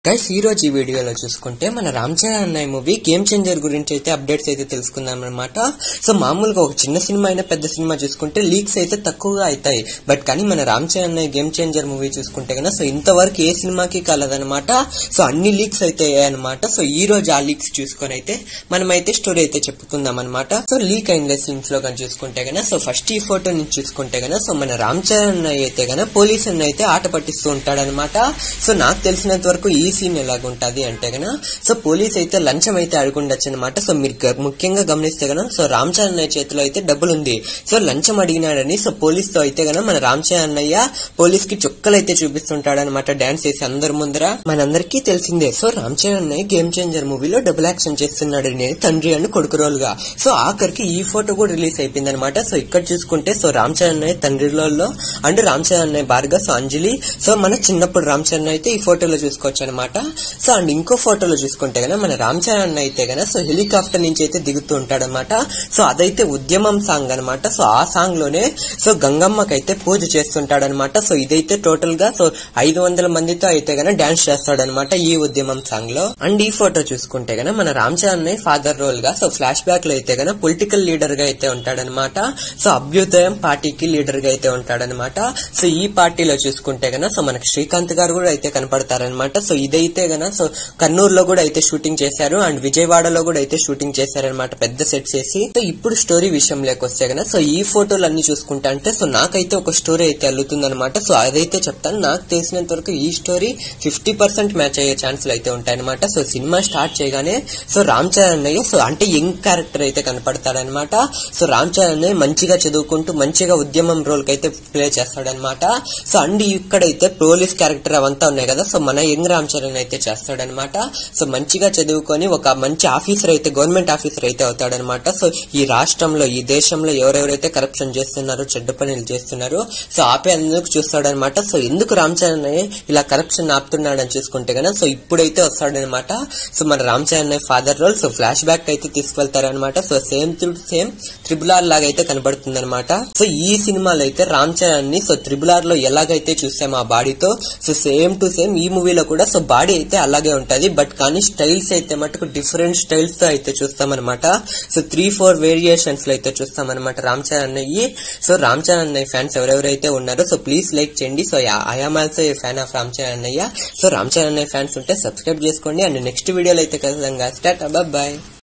guys ఈ రోజు ఈ వీడియోలో చూసుకుంటే మన రామ్ చరణ్ అన్నయ్య మూవీ గేమ్ చేంజర్ గురించి అయితే అప్డేట్స్ అయితే తెలుసుకుందాం అనమాట సో మామూలుగా ఒక చిన్న సినిమా అయినా పెద్ద సినిమా చూసుకుంటే లీక్స్ అయితే తక్కువగా అవుతాయి బట్ కానీ మన రామ్ చరణ్ అన్నయ్య గేమ్ చేంజర్ మూవీ చూసుకుంటే కన్నా సో ఇంతవరకు ఏ సినిమాకి కలదనమాట సో అన్ని లీక్స్ అయితే అయ్యాయన్నమాట సో ఈ రోజు ఆ లీక్స్ చూసుకొని అయితే మనం అయితే స్టోరీ అయితే చెప్పుకుందాం అనమాట సో లీక్ అయిన సీన్స్ లో కానీ చూసుకుంటే కన్నా సో ఫస్ట్ ఈ ఫోటో నుంచి చూసుకుంటే కన్నా సో మన రామ్ చరణ్ అన్నయ్య అయితే కన్నా పోలీస్ అన్న అయితే ఆట పట్టిస్తూ ఉంటాడనమాట సో నాకు తెలిసినంత వరకు ఈ సీన్ ఎలాగుంటది అంటే గన సో పోలీస్ అయితే లంచం అయితే అడుగుండొచ్చు అనమాట సో మీరు గ- ముఖ్యంగా గమనిస్తే గన సో రామ్ చరణ్ అన్నయ్య చేతిలో అయితే డబ్బులు ఉంది సో లంచం అడిగినాడని సో పోలీస్ తో అయితే గన మన రామ్ చరణ్ అన్నయ్య పోలీస్ కి చుక్కలు అయితే చూపిస్తుంటాడనమాట డాన్స్ చేసి అందరి ముందర మనందరికీ తెలిసిందే సో రామ్ చరణ్ అన్నయ్య గేమ్ చేంజర్ మూవీలో డబుల్ యాక్షన్ చేస్తున్నాడు నేను తండ్రి అని కొడుకు రోల్ గా సో ఆఖరికి ఈ ఫోటో కూడా రిలీజ్ అయిపోయింది అనమాట సో ఇక్కడ చూసుకుంటే సో రామ్ చరణ్ అన్నయ్య తండ్రి రోల్లో అండ్ రామ్ చరణ్ అన్నయ్య భార్గవ్ సో అంజలి సో మన చిన్నప్పుడు రామ్ చరణ్ అయితే ఈ ఫోటోలో చూసుకోవచ్చు అనమాట సో అండ్ ఇంకో ఫోటోలో చూసుకుంటే గన మన రామ్ చరణ్ అయితే గన సో హెలికాప్టర్ నుంచి అయితే దిగుతూ ఉంటాడనమాట సో అదైతే ఉద్యమం సాంగ్ అనమాట సో ఆ సాంగ్ లోనే సో గంగమ్మకి అయితే పూజ చేస్తుంటాడనమాట సో ఇదైతే టోటల్ గా సో ఐదు వందల మందితో అయితే గన డాన్స్ చేస్తాడనమాట ఈ ఉద్యమం సాంగ్ లో అండ్ ఈ ఫోటో చూసుకుంటే గన మన రామ్ చరణ్ ఫాదర్ రోల్ గా సో ఫ్లాష్ బ్యాక్ లో అయితే గన పొలిటికల్ లీడర్ గా అయితే ఉంటాడనమాట సో అభ్యుదయం పార్టీకి లీడర్ గా అయితే ఉంటాడనమాట సో ఈ పార్టీలో చూసుకుంటే గన సో మనకి శ్రీకాంత్ గారు కూడా అయితే కనపడతారనమాట సో ఇదైతే గన సో కర్నూలులో కూడా అయితే షూటింగ్ చేశారు అండ్ విజయవాడలో కూడా అయితే షూటింగ్ చేశారనమాట పెద్ద సెట్ చేసి సో ఇప్పుడు స్టోరీ విషయంలోకి వస్తే గన సో ఈ ఫోటోలు అన్ని చూసుకుంటా అంటే సో నాకైతే ఒక స్టోరీ అయితే అల్లుతుందన్నమాట సో అదైతే చెప్తాను నాకు తెలిసినంత వరకు ఈ స్టోరీ ఫిఫ్టీ పర్సెంట్ మ్యాచ్ అయ్యే ఛాన్సులు అయితే ఉంటాయన్నమాట సో సినిమా స్టార్ట్ చేయగానే సో రామ్ చరణ్ అన్నయ్య సో అంటే యంగ్ క్యారెక్టర్ అయితే కనపడతాడనమాట సో రామ్ చరణ్ అన్నయ్య మంచిగా చదువుకుంటూ మంచిగా ఉద్యమం రోల్ కి అయితే ప్లే చేస్తాడనమాట సో అండ్ ఇక్కడైతే పోలీస్ క్యారెక్టర్ అవంతా ఉన్నాయి కదా సో మన యంగ్ రామ్ చరణ్ అయితే చేస్తాడనమాట సో మంచిగా చదువుకొని ఒక మంచి ఆఫీసర్ అయితే గవర్నమెంట్ ఆఫీసర్ అయితే అవుతాడనమాట సో ఈ రాష్ట్రంలో ఈ దేశంలో ఎవరెవరైతే కరప్షన్ చేస్తున్నారో చెడ్డ పనులు చేస్తున్నారో సో ఆపే అందుకు చూస్తాడనమాట సో ఎందుకు రామ్ చరణ్ అన్నయ్య ఇలా కరప్షన్ ఆపుతున్నాడని చూసుకుంటే కదా సో ఇప్పుడైతే వస్తాడనమాట సో మన రామ్ చరణ్ అన్నయ్య father role so flashback అయితే తీసుకెళ్తారనమాట so same to same triple R లాగా అయితే కనబడుతుంది అనమాట సో ఈ సినిమాలో అయితే రామ్ చరణ్ ని సో త్రిబుల్ ఆర్ లో ఎలాగైతే చూసాం ఆ బాడీతో సో సేమ్ టు సేమ్ ఈ మూవీలో కూడా సో బాడీ అయితే అలాగే ఉంటది బట్ కానీ స్టైల్స్ అయితే మటుకు డిఫరెంట్ స్టైల్స్ తో అయితే చూస్తామన్నమాట సో త్రీ ఫోర్ వేరియేషన్స్ లో అయితే చూస్తామన్నమాట రామ్ చరణ్ అన్నయ్యి సో రామ్ చరణ్ అన్నయ్య ఫ్యాన్స్ ఎవరెవరైతే ఉన్నారో సో ప్లీజ్ లైక్ చేయండి so I'm also a fan of Ram Charan అన్నయ్య సో రామ్ చరణ్ అన్నయ్య ఫ్యాన్స్ ఉంటే సబ్స్క్రైబ్ చేసుకోండి అండ్ నెక్స్ట్ వీడియోలో అయితే కలుద్దాం స్టార్ట్ బాయ్